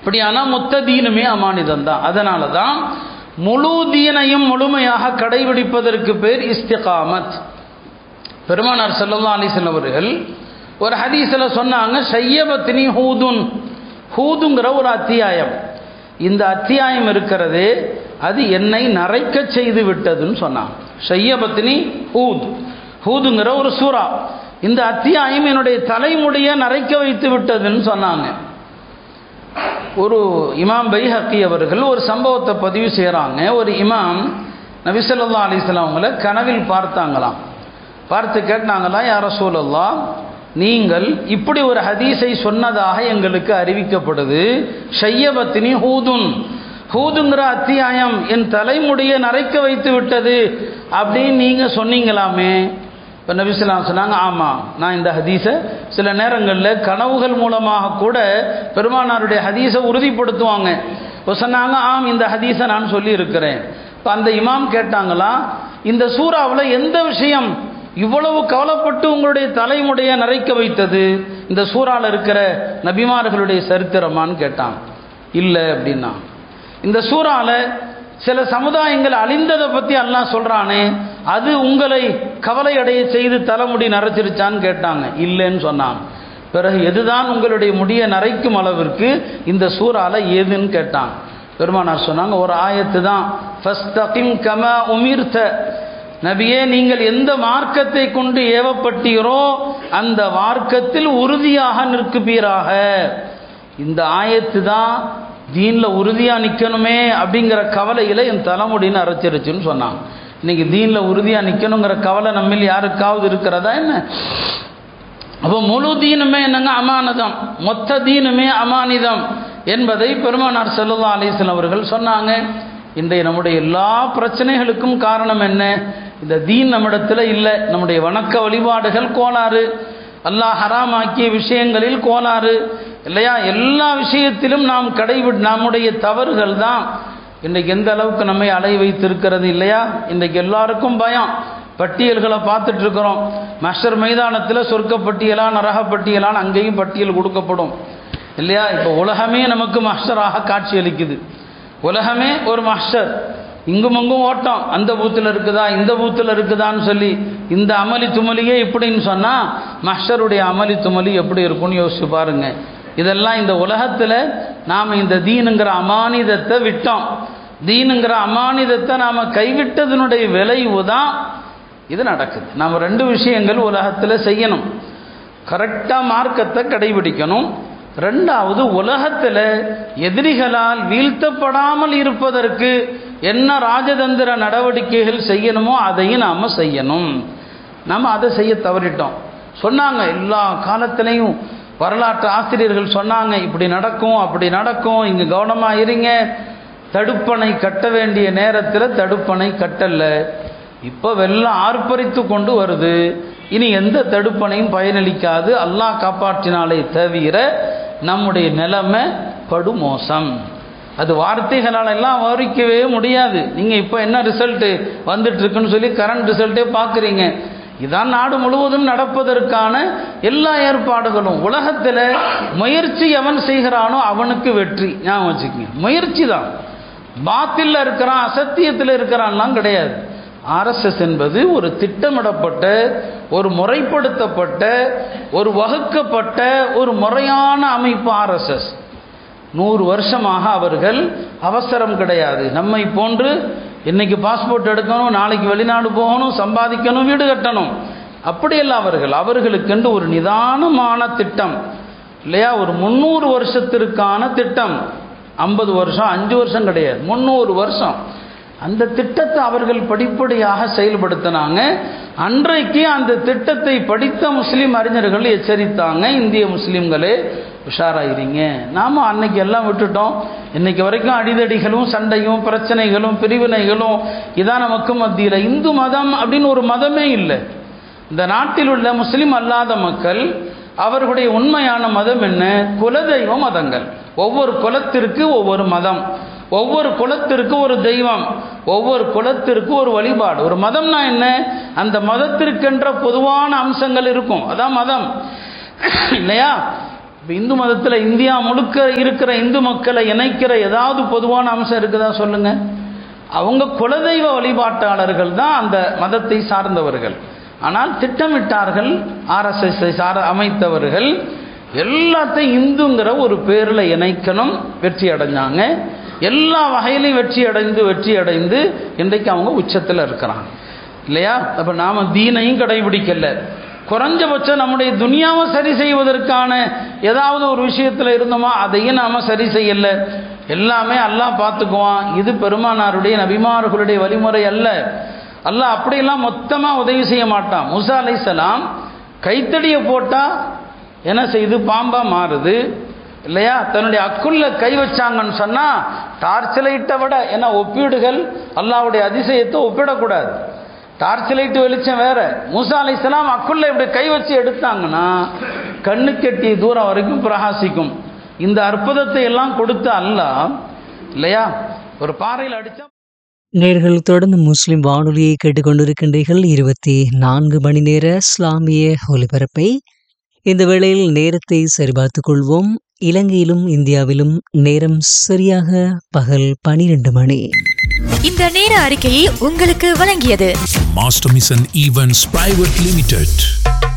அப்படியானா மொத்த தீனுமே அமானிதம் தான் அதனால தான் முழு தீனையும் முழுமையாக கடைபிடிப்பதற்கு பேர் இஸ்திகாமத் பெருமானார் ஸல்லல்லாஹு அலைஹி வஸல்லம் அவர்கள் ஒரு ஹதீஸில் சொன்னாங்க ஷையபத்தினி ஹூதுன் ஹூதுங்கிற ஒரு அத்தியாயம் இந்த அத்தியாயம் இருக்கிறது அது என்னை நரைக்க செய்து விட்டதுன்னு சொன்னாங்க ஷையபத்தினி ஹூத் ஹூதுங்கிற ஒரு சூறா இந்த அத்தியாயம் என்னுடைய தலைமுடியை நரைக்க வைத்து விட்டதுன்னு சொன்னாங்க ஒரு இமாம் பைஹக்கி அவர்கள் ஒரு சம்பவத்தை பதிவு செய்கிறாங்க ஒரு இமாம் நபிசல்லா அலிஸ்லாம் அவங்கள கனவில் பார்த்தாங்களாம் பார்த்து கேட்டாங்களா யார சூழல்லா நீங்கள் இப்படி ஒரு ஹதீஸை சொன்னதாக எங்களுக்கு அறிவிக்கப்படுது ஷையபத்தினி ஹூதுன் ஹூதுங்கிற அத்தியாயம் என் தலைமுடியை நரைக்க வைத்து விட்டது அப்படின்னு நீங்கள் சொன்னீங்களாமே இப்போ நபிஸ்லாம் சொன்னாங்க ஆமாம் நான் இந்த ஹதீஸை சில நேரங்களில் கனவுகள் மூலமாக கூட பெருமானாருடைய ஹதீஸை உறுதிப்படுத்துவாங்க இப்போ சொன்னாங்க ஆம் இந்த ஹதீஸை நான் சொல்லி இருக்கிறேன் இப்போ அந்த இமாம் கேட்டாங்களா இந்த சூறாவில் எந்த விஷயம் இவ்வளவு கவலைப்பட்டு உங்களுடைய தலைமுடைய நரைக்க வைத்தது இந்த சூறாவில் இருக்கிற நபிமார்களுடைய சரித்திரமான்னு கேட்டான் இல்லை அப்படின்னா இந்த சூறாவில் சில சமுதாயங்கள் அழிந்ததை பற்றி அல்லாஹ் சொல்கிறானே அது உங்களை கவலை அடைய செய்து தலைமுடி நரைச்சிருச்சான்னு கேட்டாங்க இல்லைன்னு சொன்னாங்க பிறகு எதுதான் உங்களுடைய முடியை நரைக்கும் அளவிற்கு இந்த சூறால ஏதுன்னு கேட்டாங்க பெருமானார் சொன்னாங்க ஒரு ஆயத்து தான் ஃபஸ்தகிம் கம உமிர்த்த நபியே நீங்கள் எந்த மார்க்கத்தை கொண்டு ஏவப்பட்டீரோ அந்த மார்க்கத்தில் உறுதியாக நிற்குப்பீராக இந்த ஆயத்து தான் தீனில் உறுதியாக நிற்கணுமே அப்படிங்கிற கவலையில் என் தலைமுடின்னு அரைச்சிருச்சுன்னு சொன்னாங்க இன்னைக்கு தீனில் உறுதியாக நிற்கணுங்கிற கவலை நம்மில் யாருக்காவது இருக்கிறதா என்ன அப்போ முழு தீனுமே என்னங்க அமானதம் மொத்த தீனுமே அமானிதம் என்பதை பெருமானார் செல்லுல்லா அலிஸ்லாம் அவர்கள் சொன்னாங்க இன்றைய நம்முடைய எல்லா பிரச்சனைகளுக்கும் காரணம் என்ன இந்த தீன் நம்மிடத்தில் இல்லை நம்முடைய வணக்க வழிபாடுகள் கோளாறு அல்லாஹ் ஹராமாக்கிய விஷயங்களில் கோளாறு இல்லையா எல்லா விஷயத்திலும் நாம் கடைபிடி நம்முடைய தவறுகள் தான் இன்றைக்கு எந்த அளவுக்கு நம்மை அலை வைத்திருக்கிறது இல்லையா இன்றைக்கு எல்லாருக்கும் பயம் பட்டியல்களை பார்த்துட்டு இருக்கிறோம் மஸ்டர் மைதானத்தில் சொர்க்க பட்டியலா நரக பட்டியலான்னு அங்கேயும் பட்டியல் கொடுக்கப்படும் இல்லையா இப்போ உலகமே நமக்கு மாஸ்டராக காட்சி அளிக்குது உலகமே ஒரு மாஸ்டர் இங்கும் அங்கும் ஓட்டம் அந்த பூத்தில் இருக்குதா இந்த பூத்தில் இருக்குதான்னு சொல்லி இந்த அமளி துமலியே இப்படின்னு சொன்னால் மாஸ்டருடைய அமளி துமலி எப்படி இருக்கும்னு யோசிச்சு பாருங்க இதெல்லாம் இந்த உலகத்தில் நாம் இந்த தீனுங்கிற அமானிதத்தை விட்டோம் தீனுங்கிற அமானிதத்தை நாம் கைவிட்டதனுடைய விளைவு தான் இது நடக்குது நாம் ரெண்டு விஷயங்கள் உலகத்தில் செய்யணும் கரெக்டாக மார்க்கத்தை கடைபிடிக்கணும் ரெண்டாவது உலகத்தில் எதிரிகளால் வீழ்த்தப்படாமல் இருப்பதற்கு என்ன ராஜதந்திர நடவடிக்கைகள் செய்யணுமோ அதையும் நாம் செய்யணும் நாம் அதை செய்ய தவறிட்டோம் சொன்னாங்க எல்லா காலத்திலையும் வரலாற்று ஆசிரியர்கள் சொன்னாங்க இப்படி நடக்கும் அப்படி நடக்கும் இங்கே கவனமாக இருங்க தடுப்பணை கட்ட வேண்டிய நேரத்தில் தடுப்பணை கட்டல இப்போ வெள்ளம் ஆர்ப்பரித்து கொண்டு வருது இனி எந்த தடுப்பணையும் பயனளிக்காது அல்லாஹ் காப்பாற்றினாலே தவிர நம்முடைய நிலைமை படுமோசம் அது வார்த்தைகளால் எல்லாம் வரிக்கவே முடியாது நீங்கள் இப்போ என்ன ரிசல்ட்டு வந்துட்டு இருக்குன்னு சொல்லி கரண்ட் ரிசல்ட்டே பார்க்குறீங்க இதான் நாடு முழுவதும் நடப்பதற்கான எல்லா ஏற்பாடுகளும் உலகத்தில் முயற்சி எவன் செய்கிறானோ அவனுக்கு வெற்றி ஞாபகம் வச்சுக்கோங்க முயற்சி தான் பாத்தில் இருக்கிறான் அசத்தியத்தில் இருக்கிறான்லாம் கிடையாது ஆர்எஸ்எஸ் என்பது ஒரு திட்டமிடப்பட்ட ஒரு முறைப்படுத்தப்பட்ட ஒரு வகுக்கப்பட்ட ஒரு முறையான அமைப்பு ஆர்எஸ்எஸ் நூறு வருஷமாக அவர்கள் அவசரம் கிடையாது நம்மை போன்று இன்னைக்கு பாஸ்போர்ட் எடுக்கணும் நாளைக்கு வெளிநாடு போகணும் சம்பாதிக்கணும் வீடு கட்டணும் அப்படியல்ல அவர்கள் அவர்களுக்கென்று ஒரு நிதானமான திட்டம் இல்லையா ஒரு முந்நூறு வருஷத்திற்கான திட்டம் ஐம்பது வருஷம் அஞ்சு வருஷம் கிடையாது முந்நூறு வருஷம் அந்த திட்டத்தை அவர்கள் படிப்படியாக செயல்படுத்தினாங்க அன்றைக்கு அந்த திட்டத்தை படித்த முஸ்லீம் அறிஞர்கள் எச்சரித்தாங்க இந்திய முஸ்லீம்களே உஷாராயிருங்க நாம் அன்னைக்கு எல்லாம் விட்டுட்டோம் இன்னைக்கு வரைக்கும் அடிதடிகளும் சண்டையும் பிரச்சனைகளும் பிரிவினைகளும் இதான் நமக்கு மத்தியில் இந்து மதம் அப்படின்னு ஒரு மதமே இல்லை இந்த நாட்டில் உள்ள முஸ்லீம் அல்லாத மக்கள் அவர்களுடைய உண்மையான மதம் என்ன குலதெய்வ மதங்கள் ஒவ்வொரு குலத்திற்கு ஒவ்வொரு மதம் ஒவ்வொரு குலத்திற்கு ஒரு தெய்வம் ஒவ்வொரு குலத்திற்கு ஒரு வழிபாடு ஒரு மதம்னா என்ன அந்த மதத்திற்கென்ற பொதுவான அம்சங்கள் இருக்கும் அதான் மதம் இல்லையா இப்போ இந்து மதத்தில் இந்தியா முழுக்க இருக்கிற இந்து மக்களை இணைக்கிற ஏதாவது பொதுவான அம்சம் இருக்குதா சொல்லுங்க அவங்க குலதெய்வ வழிபாட்டாளர்கள் தான் அந்த மதத்தை சார்ந்தவர்கள் ஆனால் திட்டமிட்டார்கள் ஆர்எஸ்எஸ்ஐ சார அமைத்தவர்கள் எல்லாத்தையும் இந்துங்கிற ஒரு பேரில் இணைக்கணும் வெற்றி அடைஞ்சாங்க எல்லா வகையிலையும் வெற்றி அடைந்து வெற்றி அடைந்து இன்றைக்கு அவங்க உச்சத்தில் இருக்கிறாங்க இல்லையா அப்போ நாம் தீனையும் கடைபிடிக்கல குறைஞ்சபட்சம் நம்முடைய துனியாவை சரி செய்வதற்கான ஏதாவது ஒரு விஷயத்தில் இருந்தோமா அதையும் நாம் சரி செய்யலை எல்லாமே அல்லாஹ் பார்த்துக்குவான் இது பெருமானாருடைய நபிமார்களுடைய வழிமுறை அல்ல அல்லாஹ் அப்படியெல்லாம் மொத்தமாக உதவி செய்ய மாட்டான் முசா அலைசலாம் கைத்தடியை போட்டால் என்ன செய்யுது பாம்பா மாறுது இல்லையா தன்னுடைய அக்குள்ள கை வச்சாங்கன்னு சொன்னால் டார்ச் லைட்டை விட ஏன்னா ஒப்பீடுகள் அல்லாவுடைய அதிசயத்தை ஒப்பிடக்கூடாது டார்ச் லைட்டு வெளிச்சம் வேற மூசா அலைசலாம் அக்குள்ள இப்படி கை வச்சு எடுத்தாங்கன்னா கண்ணு கெட்டிய தூரம் வரைக்கும் பிரகாசிக்கும் இந்த அற்புதத்தை எல்லாம் கொடுத்த அல்லாஹ் இல்லையா ஒரு பாறையில் அடித்தா நேர்கள் தொடர்ந்து முஸ்லிம் வானொலியை கேட்டுக்கொண்டிருக்கின்றீர்கள் இருபத்தி நான்கு மணி நேர இஸ்லாமிய ஒலிபரப்பை இந்த வேளையில் நேரத்தை சரிபார்த்துக் கொள்வோம் இலங்கையிலும் இந்தியாவிலும் நேரம் சரியாக பகல் பனிரெண்டு மணி இந்த நேர அறிக்கையை உங்களுக்கு வழங்கியது Master Mission Events Private Limited.